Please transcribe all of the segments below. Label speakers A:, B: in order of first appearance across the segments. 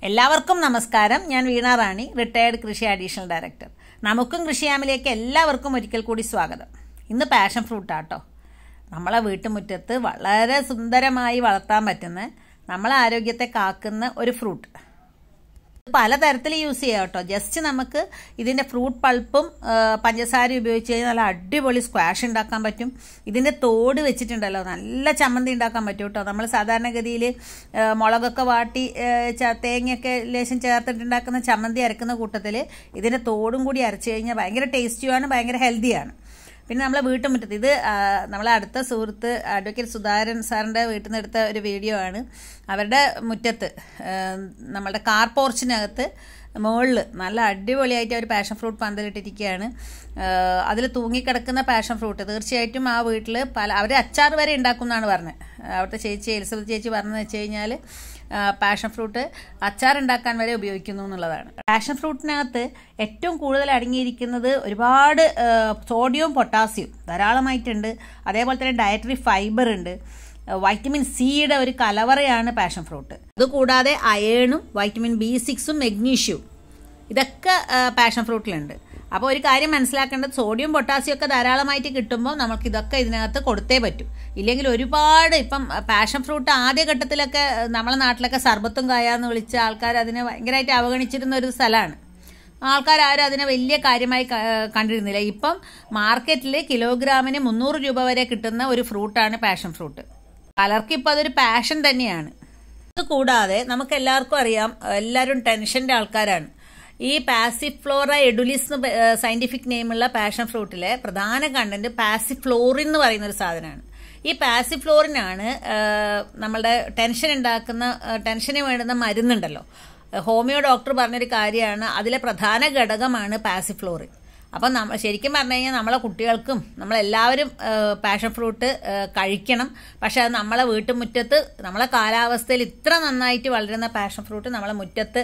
A: എല്ലാവർക്കും നമസ്കാരം ഞാൻ വീണ റാണി റിട്ടയർഡ് കൃഷി അഡീഷണൽ ഡയറക്ടർ നമുക്കും കൃഷിയാമിലേക്ക് എല്ലാവർക്കും ഒരിക്കൽ കൂടി സ്വാഗതം ഇന്ന് പാഷൻ ഫ്രൂട്ടാട്ടോ നമ്മളെ വീട്ടുമുറ്റത്ത് വളരെ സുന്ദരമായി വളർത്താൻ പറ്റുന്ന നമ്മളെ ആരോഗ്യത്തെ കാക്കുന്ന ഒരു ഫ്രൂട്ട് പലതരത്തിൽ യൂസ് ചെയ്യാം കേട്ടോ ജസ്റ്റ് നമുക്ക് ഇതിൻ്റെ ഫ്രൂട്ട് പൾപ്പും പഞ്ചസാര ഉപയോഗിച്ച് കഴിഞ്ഞാൽ നല്ല അടിപൊളി സ്ക്വാഷ് ഉണ്ടാക്കാൻ പറ്റും ഇതിൻ്റെ തോട് വെച്ചിട്ടുണ്ടല്ലോ നല്ല ചമ്മന്തി ഉണ്ടാക്കാൻ പറ്റും കേട്ടോ നമ്മൾ സാധാരണഗതിയിൽ മുളകൊക്കെ വാട്ടി തേങ്ങയൊക്കെ ലേശം ചേർത്തിട്ടുണ്ടാക്കുന്ന ചമ്മന്തി അരക്കുന്ന കൂട്ടത്തിൽ ഇതിൻ്റെ തോടും കൂടി അരച്ച് കഴിഞ്ഞാൽ ഭയങ്കര ടേസ്റ്റിയുമാണ് ഭയങ്കര ഹെൽത്തിയാണ് പിന്നെ നമ്മളെ വീട്ടുമുറ്റത്ത് ഇത് നമ്മളെ അടുത്ത സുഹൃത്ത് അഡ്വക്കേറ്റ് സുധാകരൻ സാറിൻ്റെ വീട്ടിൽ നിന്ന് എടുത്ത ഒരു വീഡിയോ ആണ് അവരുടെ മുറ്റത്ത് നമ്മളുടെ കാർ പോർച്ചിനകത്ത് മുകളിൽ നല്ല അടിപൊളിയായിട്ട് അവർ പാഷൻ ഫ്രൂട്ട് പന്തലിട്ടിരിക്കുകയാണ് അതിൽ തൂങ്ങിക്കിടക്കുന്ന പാഷൻ ഫ്രൂട്ട് തീർച്ചയായിട്ടും ആ വീട്ടിൽ പല അവർ അച്ചാർ വരെ ഉണ്ടാക്കും എന്നാണ് പറഞ്ഞത് അവിടുത്തെ ചേച്ചി എലിസബത്ത് ചേച്ചി പറഞ്ഞതെന്ന് വെച്ച് കഴിഞ്ഞാൽ പാഷൻ ഫ്രൂട്ട് അച്ചാർ ഉണ്ടാക്കാൻ വരെ ഉപയോഗിക്കുന്നു എന്നുള്ളതാണ് പാഷൻ ഫ്രൂട്ടിനകത്ത് ഏറ്റവും കൂടുതൽ അടങ്ങിയിരിക്കുന്നത് ഒരുപാട് സോഡിയവും പൊട്ടാസ്യവും ധാരാളമായിട്ടുണ്ട് അതേപോലെ തന്നെ ഡയറ്ററി ഫൈബർ ഉണ്ട് വൈറ്റമിൻ സിയുടെ ഒരു കലവറയാണ് പാഷൻ ഫ്രൂട്ട് അതുകൂടാതെ അയേണും വൈറ്റമിൻ ബി സിക്സും മെഗ്നീഷ്യവും ഇതൊക്കെ പാഷൻ ഫ്രൂട്ടിലുണ്ട് അപ്പോൾ ഒരു കാര്യം മനസ്സിലാക്കേണ്ടത് സോഡിയം പൊട്ടാസ്യം ഒക്കെ ധാരാളമായിട്ട് കിട്ടുമ്പോൾ നമുക്ക് ഇതൊക്കെ ഇതിനകത്ത് കൊടുത്തേ പറ്റൂ ഇല്ലെങ്കിൽ ഒരുപാട് ഇപ്പം പാഷൻ ഫ്രൂട്ട് ആദ്യഘട്ടത്തിലൊക്കെ നമ്മളെ നാട്ടിലൊക്കെ സർബത്തും കായാന്ന് വിളിച്ച ആൾക്കാർ അതിനെ ഭയങ്കരമായിട്ട് അവഗണിച്ചിരുന്ന ഒരു സ്ഥലമാണ് ആൾക്കാരും അതിനെ വലിയ കാര്യമായി കണ്ടിരുന്നില്ല ഇപ്പം മാർക്കറ്റിൽ കിലോഗ്രാമിന് മുന്നൂറ് രൂപ വരെ കിട്ടുന്ന ഒരു ഫ്രൂട്ടാണ് പാഷൻ ഫ്രൂട്ട് പലർക്കും ഇപ്പം അതൊരു പാഷൻ തന്നെയാണ് ഇത് കൂടാതെ നമുക്ക് എല്ലാവർക്കും അറിയാം എല്ലാവരും ടെൻഷൻ്റെ ആൾക്കാരാണ് ഈ പാസിഫ്ലോറ എഡുലിസ് സയന്റിഫിക് നെയിമുള്ള പാഷൻ ഫ്രൂട്ടിലെ പ്രധാന കണ്ടന്റ് പാസിഫ്ലോറിൻ എന്ന് പറയുന്ന ഒരു സാധനമാണ് ഈ പാസിഫ്ലോറിനാണ് നമ്മളുടെ ടെൻഷൻ ഉണ്ടാക്കുന്ന ടെൻഷന് വേണ്ടുന്ന മരുന്നുണ്ടല്ലോ ഹോമിയോ ഡോക്ടർ പറഞ്ഞൊരു കാര്യമാണ് അതിലെ പ്രധാന ഘടകമാണ് പാസിഫ്ലോറിൻ അപ്പം നമ്മ ശരിക്കും പറഞ്ഞു കഴിഞ്ഞാൽ നമ്മളെ കുട്ടികൾക്കും നമ്മളെല്ലാവരും പാഷൻ ഫ്രൂട്ട് കഴിക്കണം പക്ഷെ അത് നമ്മളെ വീട്ടുമുറ്റത്ത് നമ്മളെ കാലാവസ്ഥയിൽ ഇത്ര നന്നായിട്ട് വളരുന്ന പാഷൻ ഫ്രൂട്ട് നമ്മളെ മുറ്റത്ത്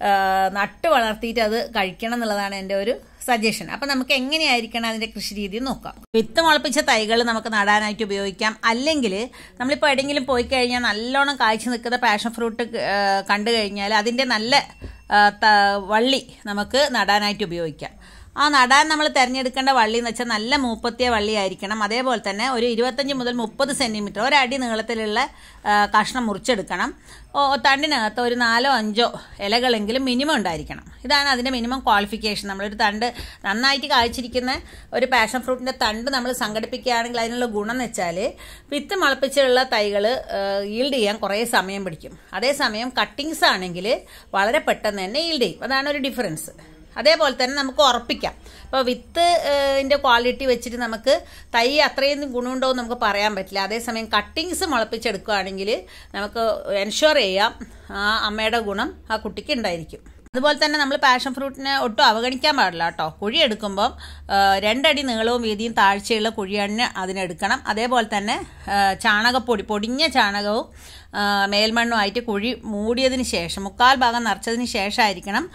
A: നട്ട് വളർത്തിയിട്ട് അത് കഴിക്കണം എന്നുള്ളതാണ് എൻ്റെ ഒരു സജഷൻ അപ്പം നമുക്ക് എങ്ങനെയായിരിക്കണം അതിൻ്റെ കൃഷി രീതി നോക്കാം വിത്ത് മുളപ്പിച്ച തൈകൾ നമുക്ക് നടാനായിട്ട് ഉപയോഗിക്കാം അല്ലെങ്കിൽ നമ്മളിപ്പോൾ എവിടെയെങ്കിലും പോയി കഴിഞ്ഞാൽ നല്ലോണം കായ്ച്ചു നിൽക്കുന്ന പാഷൻ ഫ്രൂട്ട് കണ്ടു കഴിഞ്ഞാൽ അതിൻ്റെ നല്ല വള്ളി നമുക്ക് നടാനായിട്ട് ഉപയോഗിക്കാം ആ നടാൻ നമ്മൾ തിരഞ്ഞെടുക്കേണ്ട വള്ളി എന്ന് വെച്ചാൽ നല്ല മൂപ്പത്തിയ വള്ളി ആയിരിക്കണം അതേപോലെ തന്നെ ഒരു ഇരുപത്തഞ്ച് മുതൽ മുപ്പത് സെൻറ്റിമീറ്റർ ഒരടി നീളത്തിലുള്ള കഷ്ണം മുറിച്ചെടുക്കണം തണ്ടിനകത്ത് ഒരു നാലോ അഞ്ചോ ഇലകളെങ്കിലും മിനിമം ഉണ്ടായിരിക്കണം ഇതാണ് അതിൻ്റെ മിനിമം ക്വാളിഫിക്കേഷൻ നമ്മളൊരു തണ്ട് നന്നായിട്ട് കായ്ച്ചിരിക്കുന്ന ഒരു പാഷൻ ഫ്രൂട്ടിൻ്റെ തണ്ട് നമ്മൾ സംഘടിപ്പിക്കുകയാണെങ്കിൽ അതിനുള്ള ഗുണം എന്ന് വെച്ചാൽ വിത്ത് മുളപ്പിച്ചുള്ള തൈകൾ ഈൽഡ് ചെയ്യാൻ കുറേ സമയം പിടിക്കും അതേസമയം കട്ടിങ്സ് ആണെങ്കിൽ വളരെ പെട്ടെന്ന് തന്നെ ഈൽഡ് ചെയ്യും അതാണ് ഒരു ഡിഫറൻസ് അതേപോലെ തന്നെ നമുക്ക് ഉറപ്പിക്കാം ഇപ്പോൾ വിത്ത് ൻ്റെ ക്വാളിറ്റി വെച്ചിട്ട് നമുക്ക് തൈ അത്രയും ഗുണമുണ്ടോ എന്ന് നമുക്ക് പറയാൻ പറ്റില്ല അതേസമയം കട്ടിങ്സ് മുളപ്പിച്ചെടുക്കുകയാണെങ്കിൽ നമുക്ക് എൻഷുർ ചെയ്യാം ആ അമ്മയുടെ ഗുണം ആ കുട്ടിക്ക് ഉണ്ടായിരിക്കും അതുപോലെ തന്നെ നമ്മൾ പാഷൻ ഫ്രൂട്ടിനെ ഒട്ടും അവഗണിക്കാൻ പാടില്ല കേട്ടോ കുഴി എടുക്കുമ്പം രണ്ടടി നീളവും വീതിയും താഴ്ചയുള്ള കുഴിയണ്ണ അതിനെടുക്കണം അതേപോലെ തന്നെ ചാണകപ്പൊടി പൊടിഞ്ഞ ചാണകവും മേൽമണ്ണുമായിട്ട് കുഴി മൂടിയതിന് ശേഷം മുക്കാൽ ഭാഗം നിറച്ചതിന് ശേഷമായിരിക്കണം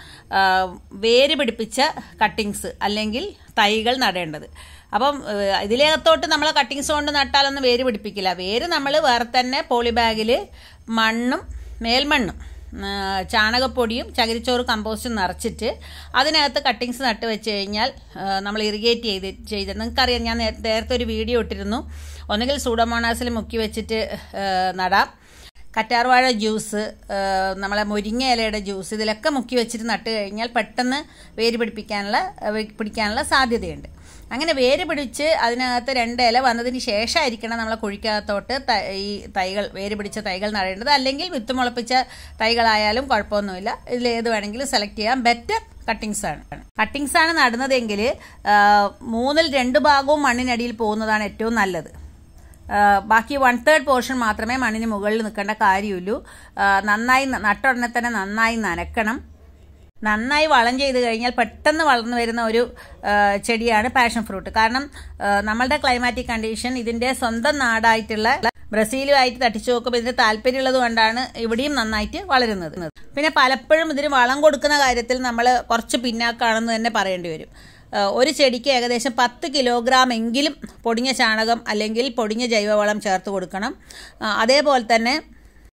A: വേര് പിടിപ്പിച്ച കട്ടിങ്സ് അല്ലെങ്കിൽ തൈകൾ നടേണ്ടത് അപ്പം ഇതിലേകത്തോട്ട് നമ്മൾ കട്ടിങ്സ് കൊണ്ട് നട്ടാലൊന്നും വേര് പിടിപ്പിക്കില്ല വേര് നമ്മൾ വേറെ തന്നെ പോളി ബാഗിൽ മണ്ണും മേൽമണ്ണും ചാണകപ്പൊടിയും ചകിരിച്ചോറ് കമ്പോസ്റ്റും നിറച്ചിട്ട് അതിനകത്ത് കട്ടിങ്സ് നട്ട് വെച്ച് കഴിഞ്ഞാൽ നമ്മൾ ഇറിഗേറ്റ് ചെയ്ത് ചെയ്ത് നിങ്ങൾക്കറിയാം ഞാൻ നേരത്തെ ഒരു വീഡിയോ ഇട്ടിരുന്നു ഒന്നുകിൽ സൂഡോമോണാസിൽ മുക്കി വെച്ചിട്ട് നടാം കറ്റാർവാഴ ജ്യൂസ് നമ്മളെ മുരിങ്ങ ഇലയുടെ ജ്യൂസ് ഇതിലൊക്കെ മുക്കി വെച്ചിട്ട് നട്ട് കഴിഞ്ഞാൽ പെട്ടെന്ന് വേര് പിടിപ്പിക്കാനുള്ള പിടിക്കാനുള്ള സാധ്യതയുണ്ട് അങ്ങനെ വേര് പിടിച്ച് അതിനകത്ത് രണ്ട് ഇല വന്നതിന് ശേഷമായിരിക്കണം നമ്മളെ കുഴിക്കകത്തോട്ട് ഈ തൈകൾ വേര് പിടിച്ച തൈകൾ നടേണ്ടത് അല്ലെങ്കിൽ വിത്ത് മുളപ്പിച്ച തൈകളായാലും കുഴപ്പമൊന്നുമില്ല ഇതിൽ ഏത് വേണമെങ്കിലും സെലക്ട് ചെയ്യാം ബെറ്റർ കട്ടിങ്സ് ആണ് കട്ടിങ്സ് ആണ് നടുന്നതെങ്കിൽ മൂന്നിൽ രണ്ട് ഭാഗവും മണ്ണിനടിയിൽ പോകുന്നതാണ് ഏറ്റവും നല്ലത് ബാക്കി വൺ തേർഡ് പോർഷൻ മാത്രമേ മണ്ണിന് മുകളിൽ നിൽക്കേണ്ട കാര്യമുള്ളൂ നന്നായി നട്ടുടനെ തന്നെ നന്നായി നനക്കണം നന്നായി വളം ചെയ്ത് കഴിഞ്ഞാൽ പെട്ടെന്ന് വളർന്നു വരുന്ന ഒരു ചെടിയാണ് പാഷൻ ഫ്രൂട്ട് കാരണം നമ്മളുടെ ക്ലൈമാറ്റിക് കണ്ടീഷൻ ഇതിൻ്റെ സ്വന്തം നാടായിട്ടുള്ള ബ്രസീലുമായിട്ട് തട്ടിച്ചു നോക്കുമ്പോൾ ഇതിന് താല്പര്യമുള്ളത് കൊണ്ടാണ് ഇവിടെയും നന്നായിട്ട് വളരുന്നത് പിന്നെ പലപ്പോഴും ഇതിന് വളം കൊടുക്കുന്ന കാര്യത്തിൽ നമ്മൾ കുറച്ച് പിന്നാക്കാണെന്ന് തന്നെ പറയേണ്ടി വരും ഒരു ചെടിക്ക് ഏകദേശം പത്ത് കിലോഗ്രാം എങ്കിലും പൊടിഞ്ഞ ചാണകം അല്ലെങ്കിൽ പൊടിഞ്ഞ ജൈവവളം ചേർത്ത് കൊടുക്കണം അതേപോലെ തന്നെ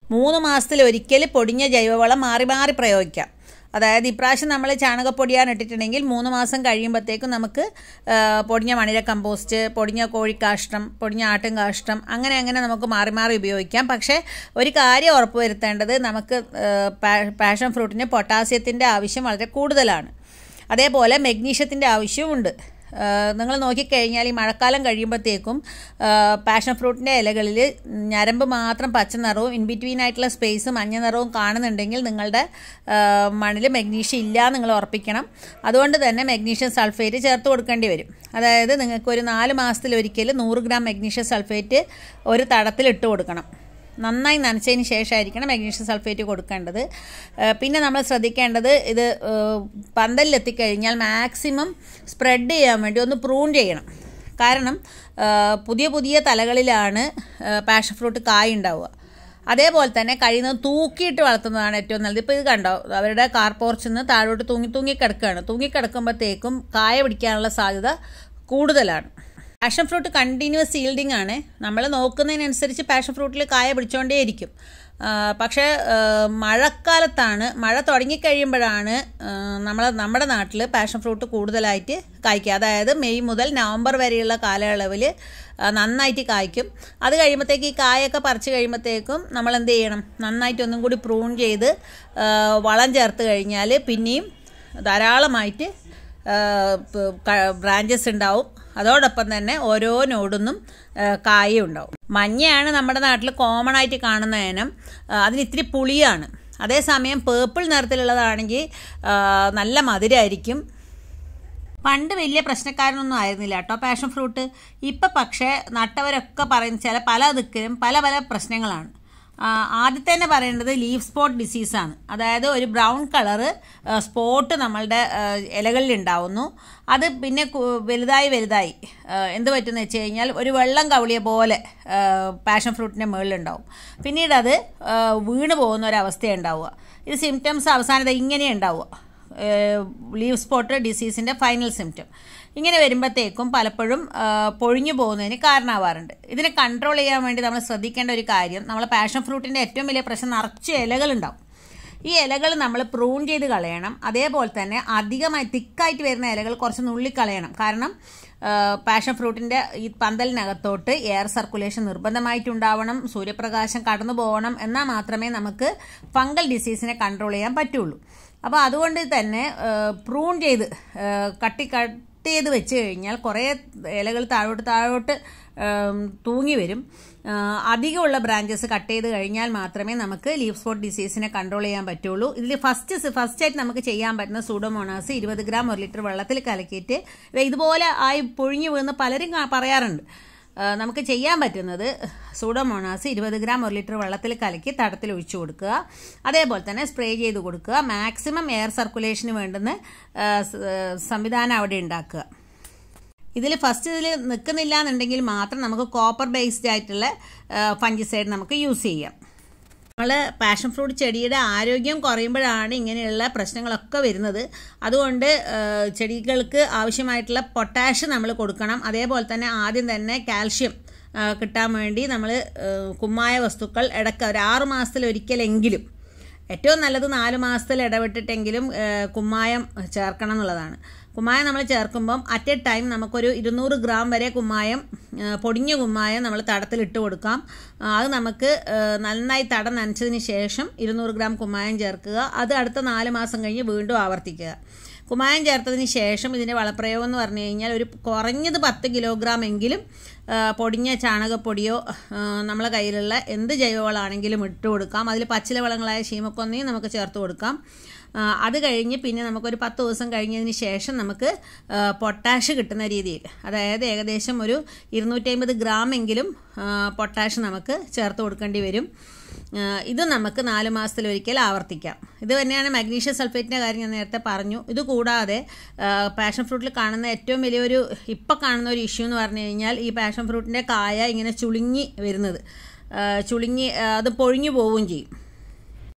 A: മൂന്ന് മാസത്തിൽ ഒരിക്കൽ പൊടിഞ്ഞ ജൈവവളം മാറി മാറി പ്രയോഗിക്കാം അതായത് ഇപ്രാവശ്യം നമ്മൾ ചാണകപ്പൊടിയാണ് ഇട്ടിട്ടുണ്ടെങ്കിൽ മൂന്ന് മാസം കഴിയുമ്പോഴത്തേക്കും നമുക്ക് ആ, പൊടിഞ്ഞ മണിര കമ്പോസ്റ്റ് പൊടിഞ്ഞ കോഴിക്കാഷ്ടം പൊടിഞ്ഞ ആട്ടും കാഷ്ടം അങ്ങനെ അങ്ങനെ നമുക്ക് മാറി മാറി ഉപയോഗിക്കാം പക്ഷേ ഒരു കാര്യം ഉറപ്പുവരുത്തേണ്ടത് നമുക്ക് ആ, പാ- പാഷൻ ഫ്രൂട്ടിന് പൊട്ടാസ്യത്തിൻ്റെ ആവശ്യം വളരെ കൂടുതലാണ് അതേപോലെ മെഗ്നീഷ്യത്തിൻ്റെ ആവശ്യമുണ്ട് നിങ്ങൾ നോക്കിക്കഴിഞ്ഞാൽ ഈ മഴക്കാലം കഴിയുമ്പോഴത്തേക്കും പാഷൻ ഫ്രൂട്ടിൻ്റെ ഇലകളിൽ ഞരമ്പ് മാത്രം പച്ച നിറവും ഇൻ ബിറ്റ്വീൻ ആയിട്ടുള്ള സ്പേസ് മഞ്ഞ നിറവും കാണുന്നുണ്ടെങ്കിൽ നിങ്ങളുടെ മണ്ണിൽ മെഗ്നീഷ്യം ഇല്ല നിങ്ങൾ ഉറപ്പിക്കണം അതുകൊണ്ട് തന്നെ മെഗ്നീഷ്യം സൾഫേറ്റ് ചേർത്ത് കൊടുക്കേണ്ടി വരും അതായത് നിങ്ങൾക്ക് ഒരു നാല് മാസത്തിലൊരിക്കൽ നൂറ് ഗ്രാം മെഗ്നീഷ്യം സൾഫേറ്റ് ഒരു തടത്തിൽ ഇട്ട് കൊടുക്കണം നന്നായി നനച്ചതിന് ശേഷമായിരിക്കണം മഗ്നീഷ്യം സൾഫേറ്റ് കൊടുക്കേണ്ടത് ഏഹ് പിന്നെ നമ്മൾ ശ്രദ്ധിക്കേണ്ടത് ഇത് ഏഹ് പന്തലിലെത്തിക്കഴിഞ്ഞാൽ മാക്സിമം സ്പ്രെഡ് ചെയ്യാൻ വേണ്ടി ഒന്ന് പ്രൂൺ ചെയ്യണം കാരണം ഏഹ് പുതിയ പുതിയ തലകളിലാണ് പാഷൻ ഫ്രൂട്ട് കായ് ഉണ്ടാവുക അതേപോലെ തന്നെ കഴിയുന്നത് തൂക്കിയിട്ട് വളർത്തുന്നതാണ് ഏറ്റവും നല്ലത് ഇപ്പോൾ ഇത് കണ്ടോ അവരുടെ കാർ പോർച്ചിൽ നിന്ന് താഴോട്ട് തൂങ്ങി തൂങ്ങി കിടക്കുകയാണ് തൂങ്ങി കിടക്കുമ്പോഴത്തേക്കും കായ പിടിക്കാനുള്ള സാധ്യത കൂടുതലാണ് പാഷൻ ഫ്രൂട്ട് കണ്ടിന്യൂസ് സീൽഡിംഗ് ആണ് നമ്മൾ നോക്കുന്നതിനനുസരിച്ച് പാഷൻ ഫ്രൂട്ടിൽ കായ പിടിച്ചുകൊണ്ടേയിരിക്കും ആ, പക്ഷേ ആ, മഴക്കാലത്താണ് മഴ തുടങ്ങിക്കഴിയുമ്പോഴാണ് നമ്മൾ നമ്മുടെ നാട്ടിൽ പാഷൻ ഫ്രൂട്ട് കൂടുതലായിട്ട് കായ്ക്കുക അതായത് മെയ് മുതൽ നവംബർ വരെയുള്ള കാലയളവിൽ ആ, നന്നായിട്ട് കായ്ക്കും അത് കഴിയുമ്പോഴത്തേക്ക് ഈ കായൊക്കെ പറിച്ച് കഴിയുമ്പോഴത്തേക്കും നമ്മൾ എന്ത് ചെയ്യണം നന്നായിട്ട് ഒന്നും കൂടി പ്രൂൺ ചെയ്ത് ആ, വളം ചേർത്ത് കഴിഞ്ഞാൽ പിന്നെയും ധാരാളമായിട്ട് ബ്രാഞ്ചസ് ഉണ്ടാവും അതോടൊപ്പം തന്നെ ഓരോ നോഡിന്നും കായും ഉണ്ടാവും മഞ്ഞയാണ് നമ്മുടെ നാട്ടിൽ കോമൺ ആയിട്ട് കാണുന്ന ഇനം ആ, അതിന് ഇത്തിരി പുളിയാണ് അതേസമയം പേർപ്പിൾ നിറത്തിലുള്ളതാണെങ്കിൽ ആ, നല്ല മധുരമായിരിക്കും പണ്ട് വലിയ പ്രശ്നക്കാരനൊന്നും ആയിരുന്നില്ല കേട്ടോ പാഷൻ ഫ്രൂട്ട് ഇപ്പം പക്ഷേ നട്ടവരൊക്കെ പറയുന്ന ചില പല ദിക്കിലും പല പല പ്രശ്നങ്ങളാണ് ആ, ആദ്യത്തെ തന്നെ പറയേണ്ടത് ലീഫ് സ്പോട്ട് ഡിസീസാണ് അതായത് ഒരു ബ്രൗൺ കളറ് സ്പോട്ട് നമ്മളുടെ ആ, ഇലകളിൽ ഉണ്ടാവുന്നു അത് പിന്നെ കു- വലുതായി വലുതായി ആ, എന്ത് പറ്റുമെന്ന് വെച്ച് കഴിഞ്ഞാൽ ഒരു വെള്ളം കവളിയ പോലെ പാഷൻ ഫ്രൂട്ടിൻ്റെ മുകളിലുണ്ടാവും പിന്നീട് അത് ആ, വീണ് പോകുന്ന ഒരവസ്ഥ ഉണ്ടാവുക ഇത് സിംറ്റംസ് അവസാനത്തെ ഇങ്ങനെ ഉണ്ടാവുക ലീവ് സ്പോട്ട് ഡിസീസിൻ്റെ ഫൈനൽ സിംറ്റം ഇങ്ങനെ വരുമ്പോഴത്തേക്കും പലപ്പോഴും ആ, പൊഴിഞ്ഞു പോകുന്നതിന് കാരണമാവാറുണ്ട് ഇതിനെ കൺട്രോൾ ചെയ്യാൻ വേണ്ടി നമ്മൾ ശ്രദ്ധിക്കേണ്ട ഒരു കാര്യം നമ്മൾ പാഷൻ ഫ്രൂട്ടിൻ്റെ ഏറ്റവും വലിയ പ്രശ്നം നിറച്ച് ഇലകളുണ്ടാവും ഈ ഇലകൾ നമ്മൾ പ്രൂൺ ചെയ്ത് കളയണം അതേപോലെ തന്നെ അധികമായി തിക്കായിട്ട് വരുന്ന ഇലകൾ കുറച്ച് നുള്ളിക്കളയണം കാരണം പാഷൻ ഫ്രൂട്ടിൻ്റെ ഈ പന്തലിനകത്തോട്ട് എയർ സർക്കുലേഷൻ നിർബന്ധമായിട്ടുണ്ടാവണം സൂര്യപ്രകാശം കടന്നു പോകണം എന്നാൽ മാത്രമേ നമുക്ക് ഫംഗൽ ഡിസീസിനെ കൺട്രോൾ ചെയ്യാൻ പറ്റുള്ളൂ അപ്പോൾ അതുകൊണ്ട് തന്നെ പ്രൂൺ ചെയ്ത് ആ, കട്ടി കട്ട് ചെയ്ത് വെച്ച് കഴിഞ്ഞാൽ കുറേ ഇലകൾ താഴോട്ട് താഴോട്ട് ആം, തൂങ്ങി വരും ആ, അധികമുള്ള ബ്രാഞ്ചസ് കട്ട് ചെയ്ത് കഴിഞ്ഞാൽ മാത്രമേ നമുക്ക് ലീഫ് സ്പോട്ട് ഡിസീസിനെ കൺട്രോൾ ചെയ്യാൻ പറ്റുള്ളൂ ഇതിൽ ഫസ്റ്റ് ഫസ്റ്റ് ആയിട്ട് നമുക്ക് ചെയ്യാൻ പറ്റുന്ന സൂഡോമോണാസ് ഇരുപത് ഗ്രാം ഒരു ലിറ്റർ വെള്ളത്തിൽ കലക്കിയിട്ട് ഇത് ഇതുപോലെ ആയി പൊഴിഞ്ഞു വീഴുന്ന പലരും കാ- പറയാറുണ്ട് ആ, നമുക്ക് ചെയ്യാൻ പറ്റുന്നത് സൂഡോമോണാസ് ഇരുപത് ഗ്രാം ഒരു ലിറ്റർ വെള്ളത്തിൽ കലക്കി തടത്തിൽ ഒഴിച്ചു കൊടുക്കുക അതേപോലെ തന്നെ സ്പ്രേ ചെയ്ത് കൊടുക്കുക മാക്സിമം എയർ സർക്കുലേഷന് വേണ്ടുന്ന ആ, സ്- ആ, സംവിധാനം അവിടെ ഉണ്ടാക്കുക ഇതിൽ ഫസ്റ്റ് ഇതിൽ നിൽക്കുന്നില്ല എന്നുണ്ടെങ്കിൽ മാത്രം നമുക്ക് കോപ്പർ ബേസ്ഡ് ആയിട്ടുള്ള ഫംഗിസൈഡ് നമുക്ക് യൂസ് ചെയ്യാം നമ്മൾ പാഷൻ ഫ്രൂട്ട് ചെടിയുടെ ആരോഗ്യം കുറയുമ്പോഴാണ് ഇങ്ങനെയുള്ള പ്രശ്നങ്ങളൊക്കെ വരുന്നത് അതുകൊണ്ട് ആ, ചെടികൾക്ക് ആവശ്യമായിട്ടുള്ള പൊട്ടാഷ് നമ്മൾ കൊടുക്കണം അതേപോലെ തന്നെ ആദ്യം തന്നെ കാൽഷ്യം ആ, കിട്ടാൻ വേണ്ടി നമ്മൾ കുമ്മായ വസ്തുക്കൾ ഇടയ്ക്ക് ഒരു ആറ് മാസത്തിലൊരിക്കലെങ്കിലും ഏറ്റവും നല്ലത് നാല് മാസത്തിൽ ഇടവിട്ടിട്ടെങ്കിലും ആ, കുമ്മായം ചേർക്കണം എന്നുള്ളതാണ് കുമ്മായം നമ്മൾ ചേർക്കുമ്പം അറ്റ് എ ടൈം നമുക്കൊരു ഇരുന്നൂറ് ഗ്രാം വരെ കുമ്മായം ആ, പൊടിഞ്ഞ കുമ്മായം നമ്മൾ തടത്തിൽ ഇട്ട് കൊടുക്കാം ആ, അത് നമുക്ക് ആ, നന്നായി തടം നനച്ചതിന് ശേഷം ഇരുന്നൂറ് ഗ്രാം കുമ്മായം ചേർക്കുക അത് അടുത്ത നാല് മാസം കഴിഞ്ഞ് വീണ്ടും ആവർത്തിക്കുക കുമ്മായം ചേർത്തതിന് ശേഷം ഇതിൻ്റെ വളപ്രയോഗം എന്ന് പറഞ്ഞു കഴിഞ്ഞാൽ ഒരു കുറഞ്ഞത് പത്ത് കിലോഗ്രാം എങ്കിലും ആ, പൊടിഞ്ഞ ചാണകപ്പൊടിയോ ആ, നമ്മളെ കയ്യിലുള്ള എന്ത് ജൈവവളമാണെങ്കിലും ഇട്ട് കൊടുക്കാം അതിൽ പച്ചില വളങ്ങളായ ശീമക്കൊന്നയും നമുക്ക് ചേർത്ത് കൊടുക്കാം ആ, അത് കഴിഞ്ഞ് പിന്നെ നമുക്കൊരു പത്ത് ദിവസം കഴിഞ്ഞതിന് ശേഷം നമുക്ക് ആ, പൊട്ടാഷ് കിട്ടുന്ന രീതിയിൽ അതായത് ഏകദേശം ഒരു ഇരുന്നൂറ്റമ്പത് ഗ്രാം എങ്കിലും ആ, പൊട്ടാഷ് നമുക്ക് ചേർത്ത് കൊടുക്കേണ്ടി വരും ആ, ഇത് നമുക്ക് നാല് മാസത്തിലൊരിക്കൽ ആവർത്തിക്കാം ഇത് തന്നെയാണ് മഗ്നീഷ്യം സൾഫേറ്റിൻ്റെ കാര്യം ഞാൻ നേരത്തെ പറഞ്ഞു ഇത് കൂടാതെ ആ, പാഷൻ ഫ്രൂട്ടിൽ കാണുന്ന ഏറ്റവും വലിയൊരു ഇപ്പം കാണുന്ന ഒരു ഇഷ്യൂ എന്ന് പറഞ്ഞു കഴിഞ്ഞാൽ ഈ പാഷൻ ഫ്രൂട്ടിൻ്റെ കായ ഇങ്ങനെ ചുളുങ്ങി വരുന്നത് ആ, ചുളുങ്ങി ആ, അത് പൊഴിഞ്ഞു പോവുകയും ചെയ്യും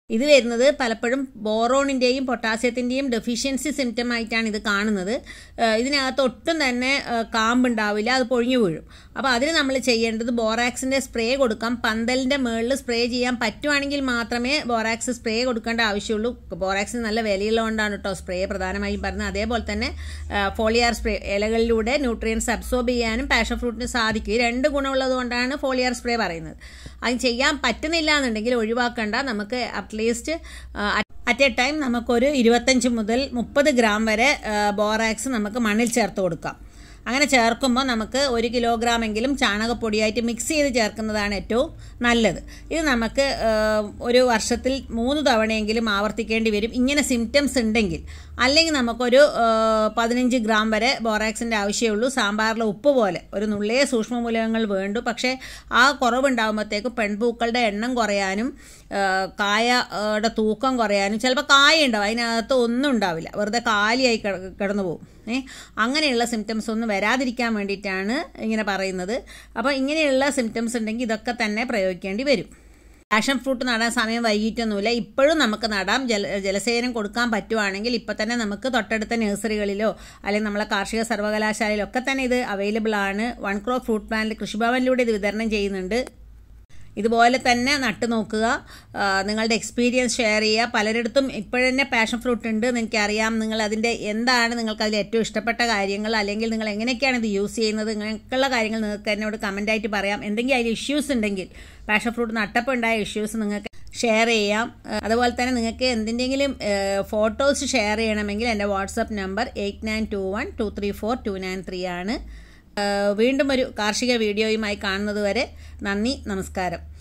A: ഇത് വരുന്നത് പലപ്പോഴും ബോറോണിൻ്റെയും പൊട്ടാസ്യത്തിൻ്റെയും ഡെഫിഷ്യൻസി സിംറ്റം ആയിട്ടാണ് ഇത് കാണുന്നത് ഏഹ് ഇതിനകത്ത് ഒട്ടും തന്നെ ഏഹ് കാമ്പുണ്ടാവില്ല അത് പൊഴിഞ്ഞു വീഴും അപ്പോൾ അതിന് നമ്മൾ ചെയ്യേണ്ടത് ബോറാക്സിൻ്റെ സ്പ്രേ കൊടുക്കാം പന്തലിൻ്റെ മുകളിൽ സ്പ്രേ ചെയ്യാൻ പറ്റുവാണെങ്കിൽ മാത്രമേ ബോറാക്സ് സ്പ്രേ കൊടുക്കേണ്ട ആവശ്യമുള്ളൂ ബോറാക്സിന് നല്ല വിലയുള്ളതുകൊണ്ടാണ് കേട്ടോ സ്പ്രേ പ്രധാനമായും പറയുന്നത് അതേപോലെ തന്നെ ഫോളിയാർ സ്പ്രേ ഇലകളിലൂടെ ന്യൂട്രിയൻസ് അബ്സോർബ് ചെയ്യാനും പാഷൻ ഫ്രൂട്ടിന് സാധിക്കും ഈ രണ്ട് ഗുണമുള്ളത് കൊണ്ടാണ് ഫോളിയാർ സ്പ്രേ പറയുന്നത് അത് ചെയ്യാൻ പറ്റുന്നില്ല എന്നുണ്ടെങ്കിൽ ഒഴിവാക്കേണ്ട നമുക്ക് അറ്റ്ലീസ്റ്റ് അറ്റ് എ ടൈം നമുക്കൊരു ഇരുപത്തഞ്ച് മുതൽ മുപ്പത് ഗ്രാം വരെ ബോറാക്സ് നമുക്ക് മണ്ണിൽ ചേർത്ത് കൊടുക്കാം അങ്ങനെ ചേർക്കുമ്പോൾ നമുക്ക് ഒരു കിലോഗ്രാം എങ്കിലും ചാണകപ്പൊടിയായിട്ട് മിക്സ് ചെയ്ത് ചേർക്കുന്നതാണ് ഏറ്റവും നല്ലത് ഇത് നമുക്ക് ഒരു വർഷത്തിൽ മൂന്ന് തവണയെങ്കിലും ആവർത്തിക്കേണ്ടി വരും ഇങ്ങനെ സിംറ്റംസ് ഉണ്ടെങ്കിൽ അല്ലെങ്കിൽ നമുക്കൊരു പതിനഞ്ച് ഗ്രാം വരെ ബോറാക്സിൻ്റെ ആവശ്യമുള്ളൂ സാമ്പാറിലെ ഉപ്പ് പോലെ ഒരു നുള്ളിയ സൂക്ഷ്മമൂലകങ്ങൾ വേണ്ടു പക്ഷേ ആ കുറവുണ്ടാകുമ്പോഴത്തേക്ക് പെൺപൂക്കളുടെ എണ്ണം കുറയാനും കായയുടെ തൂക്കം കുറയാനും ചിലപ്പോൾ കായ ഉണ്ടാവും അതിനകത്ത് ഒന്നും ഉണ്ടാവില്ല വെറുതെ കാലിയായി കിടന്നു പോകും ഏ അങ്ങനെയുള്ള സിംറ്റംസ് ഒന്നും വരാതിരിക്കാൻ വേണ്ടിയിട്ടാണ് ഇങ്ങനെ പറയുന്നത് അപ്പോൾ ഇങ്ങനെയുള്ള സിംറ്റംസ് ഉണ്ടെങ്കിൽ ഇതൊക്കെ തന്നെ പ്രയോഗിക്കേണ്ടി വരും പാഷൻ ഫ്രൂട്ട് നടാൻ സമയം വൈകിട്ടൊന്നുമില്ല ഇപ്പോഴും നമുക്ക് നടാം ജല ജലസേചനം കൊടുക്കാൻ പറ്റുവാണെങ്കിൽ ഇപ്പം തന്നെ നമുക്ക് തൊട്ടടുത്ത നഴ്സറികളിലോ അല്ലെങ്കിൽ നമ്മളെ കാർഷിക സർവകലാശാലയിലോ ഒക്കെ തന്നെ ഇത് അവൈലബിൾ ആണ് വൺ ക്രോ ഫ്രൂട്ട് പ്ലാന്റ് കൃഷിഭവനിലൂടെ ഇത് വിതരണം ചെയ്യുന്നുണ്ട് ഇതുപോലെ തന്നെ നട്ടു നോക്കുക നിങ്ങളുടെ എക്സ്പീരിയൻസ് ഷെയർ ചെയ്യുക പലരിടത്തും ഇപ്പോഴന്നെ പാഷൻ ഫ്രൂട്ട് ഉണ്ട് എന്ന് എനിക്കറിയാം നിങ്ങൾ അതിൻ്റെ എന്താണ് നിങ്ങൾക്ക് അതിൽ ഏറ്റവും ഇഷ്ടപ്പെട്ട കാര്യങ്ങൾ അല്ലെങ്കിൽ നിങ്ങൾ എങ്ങനെയൊക്കെയാണ് ഇത് യൂസ് ചെയ്യുന്നത് ഇങ്ങനെയൊക്കെയുള്ള കാര്യങ്ങൾ നിങ്ങൾക്ക് എന്നോട് കമൻ്റായിട്ട് പറയാം എന്തെങ്കിലും അതിൽ ഇഷ്യൂസ് ഉണ്ടെങ്കിൽ പാഷൻ ഫ്രൂട്ട് നട്ടപ്പോൾ ഉണ്ടായ ഇഷ്യൂസ് നിങ്ങൾക്ക് ഷെയർ ചെയ്യാം അതുപോലെ തന്നെ നിങ്ങൾക്ക് എന്തിൻ്റെങ്കിലും ഫോട്ടോസ് ഷെയർ ചെയ്യണമെങ്കിൽ എൻ്റെ WhatsApp number eight nine two one two three four two nine three ആണ് വീണ്ടും ഒരു കാർഷിക വീഡിയോയുമായി കാണുന്നത് വരെ നന്ദി നമസ്കാരം